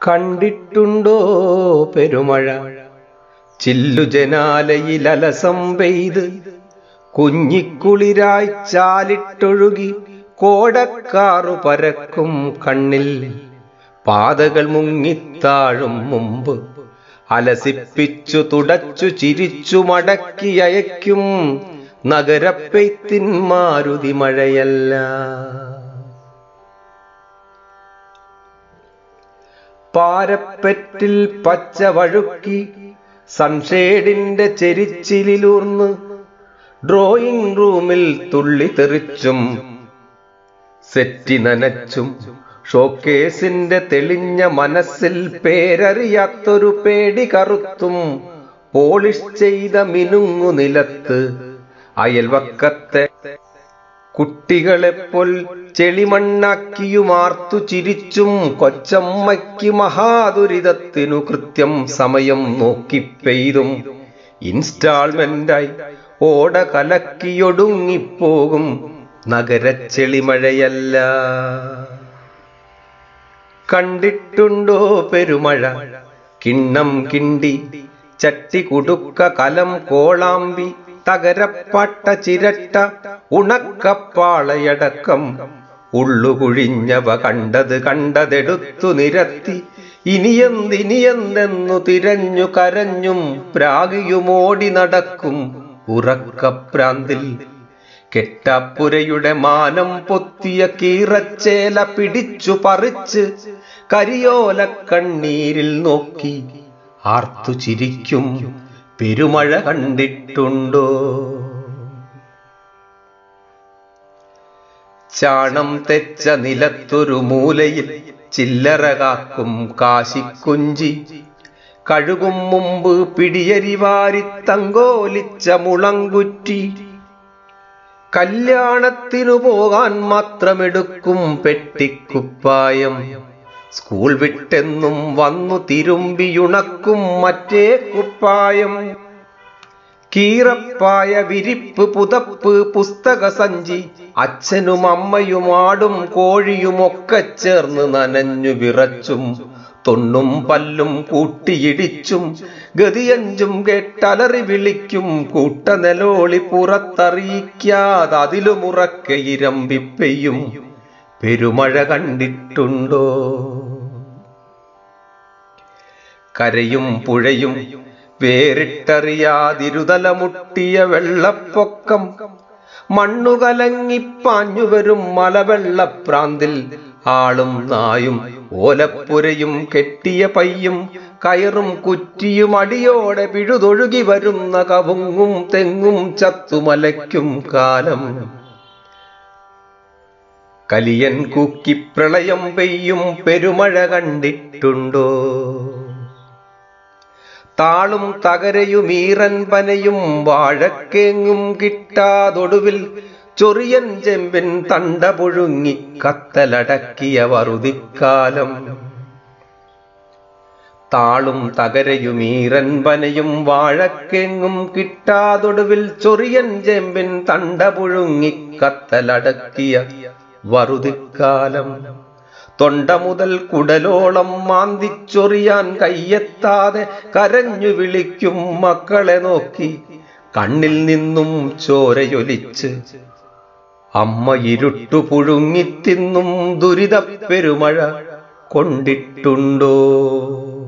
കണ്ടിട്ടുണ്ടോ പെരുമഴ ചില്ലുജനാലയിലലസം പെയ്ത് കുഞ്ഞിക്കുളിരായി ചാലിട്ടൊഴുകി കോടക്കാറു പരക്കും കണ്ണിൽ പാതകൾ മുങ്ങിത്താഴും മുമ്പ് അലസിപ്പിച്ചു തുടച്ചു ചിരിച്ചു മടക്കി അയക്കും നഗരപ്പെയ്ത്തിൻ മാരുതി മഴയല്ല പാരപ്പെറ്റിൽ പച്ച വഴുക്കി സൺഷേഡിന്റെ ചെരിച്ചിലൂർന്ന് ഡ്രോയിങ് റൂമിൽ തുള്ളി തെറിച്ചും സെറ്റി നനച്ചും ഷോക്കേസിന്റെ തെളിഞ്ഞ മനസ്സിൽ പേരറിയാത്തൊരു പേടി കറുത്തും പോളിഷ് ചെയ്ത മിനുങ്ങു നിലത്ത് അയൽവക്കത്തെ കുട്ടികളെപ്പോൾ ചെളിമണ്ണാക്കിയുമാർത്തു ചിരിച്ചും കൊച്ചമ്മയ്ക്ക് മഹാദുരിതത്തിനു കൃത്യം സമയം നോക്കി പെയ്തും ഇൻസ്റ്റാൾമെന്റായി ഓട കലക്കിയൊടുങ്ങിപ്പോകും നഗരച്ചെളിമഴയല്ല കണ്ടിട്ടുണ്ടോ പെരുമഴ കിണ്ണം കിണ്ടി ചട്ടി കുടുക്ക കലം കോളാമ്പി തകരപ്പാട്ട ചിരട്ട ഉണക്കപ്പാളയടക്കം ഉള്ളുകുഴിഞ്ഞവ കണ്ടത് കണ്ടതെടുത്തു നിരത്തി ഇനിയെന്തിനിയെന്തെന്നു തിരഞ്ഞു കരഞ്ഞും പ്രാഗിയുമോടി നടക്കും ഉറക്കപ്രാന്തിൽ കെട്ടാപ്പുരയുടെ മാനം പൊത്തിയ കീറച്ചേല പിടിച്ചു പറിച്ച് കരിയോല കണ്ണീരിൽ നോക്കി ആർത്തു ചിരിക്കും പെരുമഴ കണ്ടിട്ടുണ്ടോ ചാണം തെച്ച നിലത്തൊരു മൂലയിൽ ചില്ലറ കാക്കും കാശിക്കുഞ്ചി കഴുകും മുമ്പ് പിടിയരിവാരി തങ്കോലിച്ച മുളങ്കുറ്റി കല്യാണത്തിനു പോകാൻ മാത്രമെടുക്കും പെട്ടിക്കുപ്പായം സ്കൂൾ വിട്ടെന്നും വന്നു തിരുമ്പിയുണക്കും മറ്റേ കുപ്പായം കീറപ്പായ വിരിപ്പ് പുതപ്പ് പുസ്തക സഞ്ചി അച്ഛനും അമ്മയും ആടും കോഴിയുമൊക്കെ ചേർന്ന് നനഞ്ഞു വിറച്ചും തൊണ്ണും പല്ലും കൂട്ടിയിടിച്ചും ഗതിയഞ്ചും കേട്ടലറി വിളിക്കും കൂട്ടനെലോളി പുറത്തറിയിക്കാതെ അതിലുമുറക്കെ ഇരമ്പിപ്പെയ്യും പെരുമഴ കണ്ടിട്ടുണ്ടോ കരയും പുഴയും വേറിട്ടറിയാതിരുതലമുട്ടിയ വെള്ളപ്പൊക്കം മണ്ണുകലങ്ങിപ്പാഞ്ഞുവരും മലവെള്ളപ്രാന്തിൽ ആളും നായും ഓലപ്പുരയും കെട്ടിയ പയ്യും കയറും കുറ്റിയും അടിയോടെ പിഴുതൊഴുകി വരുന്ന കവുങ്ങും തെങ്ങും ചത്തുമലയ്ക്കും കാലം കലിയൻ കൂക്കി പ്രളയം പെയ്യും പെരുമഴ കണ്ടിട്ടുണ്ടോ താളും തകരയും ഈറൻ പനയും വാഴക്കേങ്ങും കിട്ടാതൊടുവിൽ ചൊറിയൻ ചെമ്പിൻ തണ്ട പുഴുങ്ങി കത്തലടക്കിയ വറുതിക്കാലം താളും തകരയും ഈറൻ പനയും വാഴക്കെങ്ങും കിട്ടാതൊടുവിൽ ചൊറിയൻ ചെമ്പിൻ തണ്ട പുഴുങ്ങി കത്തലടക്കിയ വറുതിക്കാലം തൊണ്ട മുതൽ കുടലോളം മാന്തിച്ചൊറിയാൻ കയ്യെത്താതെ കരഞ്ഞു വിളിക്കും മക്കളെ നോക്കി കണ്ണിൽ നിന്നും ചോരയൊലിച്ച് അമ്മ ഇരുട്ടു പുഴുങ്ങിത്തിന്നും ദുരിത പെരുമഴ കൊണ്ടിട്ടുണ്ടോ